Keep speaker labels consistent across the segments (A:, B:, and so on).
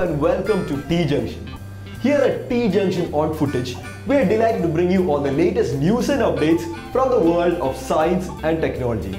A: and welcome to T Junction. Here at T Junction on Footage, we are delighted to bring you all the latest news and updates from the world of science and technology.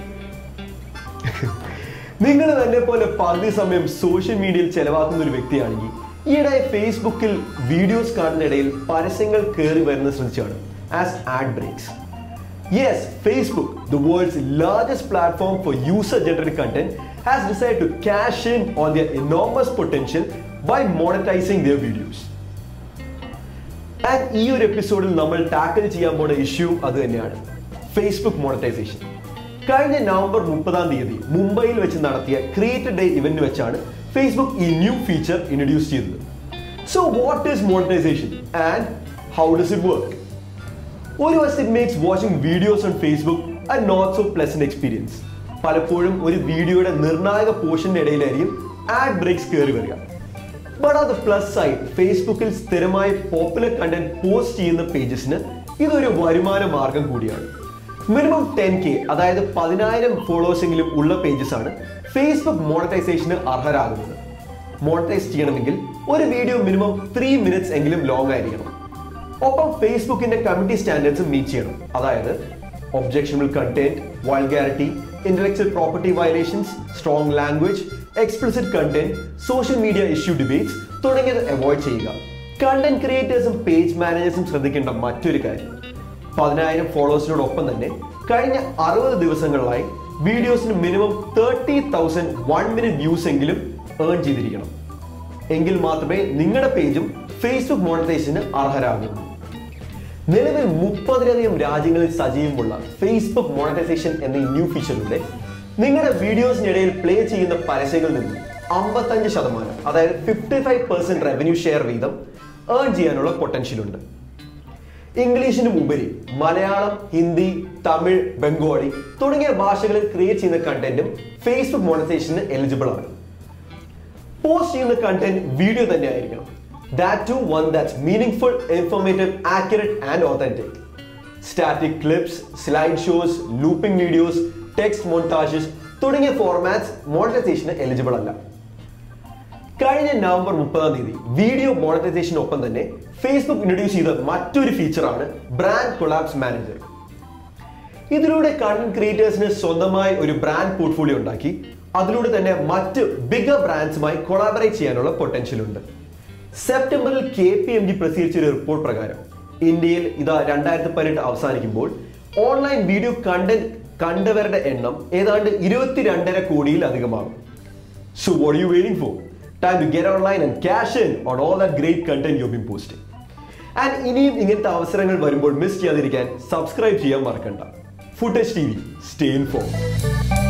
A: നിങ്ങൾ തന്നെ പോലെ പകുതി സമയം social മീഡിയയിൽ ചെലവാക്കുന്ന ഒരു വ്യക്തിയാണെങ്കിൽ ഈയിടെ ഫേസ്ബുക്കിൽ വീഡിയോസ് കാണുന്നിടയിൽ പരസ്യങ്ങൾ കയറി വരുന്നത് ശ്രദ്ധിച്ചാണ് as ad breaks yes Facebook the world's largest platform for user generated content has decide to cash in on their enormous potential by monetising their videos and ഈ ഒരു എപ്പിസോഡിൽ നമ്മൾ ടാക്കിൾ ചെയ്യാൻ പോണ ഇഷ്യൂ അത് തന്നെയാണ് ഫേസ്ബുക്ക് മോണിറ്റൈസേഷൻ കഴിഞ്ഞ November മുപ്പതാം തീയതി മുംബൈയിൽ വെച്ച് നടത്തിയ ക്രിയേറ്റഡ് ഡേ ഇവന്റ് വെച്ചാണ് ഫേസ്ബുക്ക് ഈ ന്യൂ ഫീച്ചർ ഇൻട്രൊഡ്യൂസ് ചെയ്തത് so what is monetisation and how does it work ഒരു വശത്ത് it makes watching videos on Facebook and not so pleasant experience പലപ്പോഴും ഒരു വീഡിയോയുടെ നിർണായക പോർഷന്റെ ഇടയിലായിരിക്കും ആഡ് ബ്രേക്സ് കയറി വരിക but on the plus side ഫേസ്ബുക്കിൽ സ്ഥിരമായി പോപ്പുലർ കണ്ടന്റ് പോസ്റ്റ് ചെയ്യുന്ന പേജസിന് ഇതൊരു വരുമാന മാർഗം കൂടിയാണ് മിനിമം ടെൻ കെ അതായത് പതിനായിരം ഫോളോവേഴ്സ് എങ്കിലും ഉള്ള പേജസ് ആണ് ഫേസ്ബുക്ക് മോണിറ്റൈസേഷന് അർഹരാകുന്നത് മോണിറ്റൈസ് ചെയ്യണമെങ്കിൽ ഒരു വീഡിയോ മിനിമം ത്രീ മിനിറ്റ്സ് എങ്കിലും ലോങ് ആയിരിക്കണം ഒപ്പം ഫേസ്ബുക്കിന്റെ കമ്മിറ്റി സ്റ്റാൻഡേർഡ്സും മീറ്റ് ചെയ്യണം അതായത് objectionable content vulgarity intellectual property violations strong language explicit content social media issue debates തുടങ്ങിയത് അവോയ്ഡ് ചെയ്യുക കണ്ടന്റ് ക്രിയേറ്റേഴ്സും പേജ് മാനേജേഴ്സും ശ്രദ്ധിക്കേണ്ട മറ്റൊരു കാര്യം പതിനായിരം ഫോളോവേഴ്സിനോടൊപ്പം തന്നെ കഴിഞ്ഞ അറുപത് ദിവസങ്ങളിലായി വീഡിയോസിന് minimum thirty thousand one minute views എങ്കിലും ഏൺ ചെയ്തിരിക്കണം എങ്കിൽ മാത്രമേ നിങ്ങളുടെ പേജും ഫേസ്ബുക്ക് മോണിറ്റൈസേഷന് അർഹരാകൂ നിലവിൽ മുപ്പതിലധികം രാജ്യങ്ങളിൽ സജീവമുള്ള ഫേസ്ബുക്ക് മോണിറ്റൈസേഷൻ എന്ന ഈ ന്യൂ ഫീച്ചറിലൂടെ നിങ്ങളുടെ വീഡിയോസിനിടയിൽ പ്ലേ ചെയ്യുന്ന പരസ്യങ്ങളിൽ നിന്നും അമ്പത്തഞ്ച് ശതമാനം അതായത് fifty five percent revenue share വീതം ഏൺ ചെയ്യാനുള്ള പൊട്ടൻഷ്യൽ ഉണ്ട് ഇംഗ്ലീഷിനും ഉപരി മലയാളം ഹിന്ദി തമിഴ് ബംഗാളി തുടങ്ങിയ ഭാഷകളിൽ ക്രിയേറ്റ് ചെയ്യുന്ന കണ്ടന്റും ഫേസ്ബുക്ക് മോണിറ്റൈസേഷന് എലിജിബിൾ ആണ് പോസ്റ്റ് ചെയ്യുന്ന കണ്ടന്റ് വീഡിയോ തന്നെ ആയിരിക്കണം that to one that's meaning informative accurate and authentic static clips slide shows looping videos text montages തുടങ്ങിയ ഫോർമാറ്റ്സ് മോണിറ്റൈസേഷന് എലിജിബിൾ അല്ല കഴിഞ്ഞ നവംബർ മുപ്പതാം തീയതി വീഡിയോ മോണിറ്റൈസേഷനൊപ്പം തന്നെ ഫേസ്ബുക്ക് ഇൻട്രൊഡ്യൂസ് ചെയ്ത മറ്റൊരു ഫീച്ചറാണ് ബ്രാൻഡ് കൊളാബ്സ് മാനേജർ ഇതിലൂടെ കണ്ടന്റ് ക്രിയേറ്റേഴ്സിന് സ്വന്തമായി ഒരു ബ്രാൻഡ് പോർട്ട്ഫോളിയോ ഉണ്ടാക്കി അതിലൂടെ തന്നെ മറ്റ് ബിഗർ ബ്രാൻഡ്സുമായി കൊളാബറേറ്റ് ചെയ്യാനുള്ള പൊട്ടൻഷ്യൽ ഉണ്ട് സെപ്റ്റംബറിൽ കെ പി എം ജി പ്രസിദ്ധീകരിച്ച ഒരു റിപ്പോർട്ട് പ്രകാരം ഇന്ത്യയിൽ ഇതാ രണ്ടായിരത്തി പതിനെട്ട് അവസാനിക്കുമ്പോൾ ഓൺലൈൻ വീഡിയോ കണ്ടന്റ് കണ്ടവരുടെ എണ്ണം ഏതാണ്ട് ഇരുപത്തിരണ്ടര കോടിയിൽ അധികമാകും so what you waiting for time to get online and cash in on all that great content you been posting and ഇനിയും ഇങ്ങനത്തെ അവസരങ്ങൾ വരുമ്പോൾ മിസ് ചെയ്യാതിരിക്കാൻ സബ്സ്ക്രൈബ് ചെയ്യാൻ മറക്കണ്ട footage T V stay in form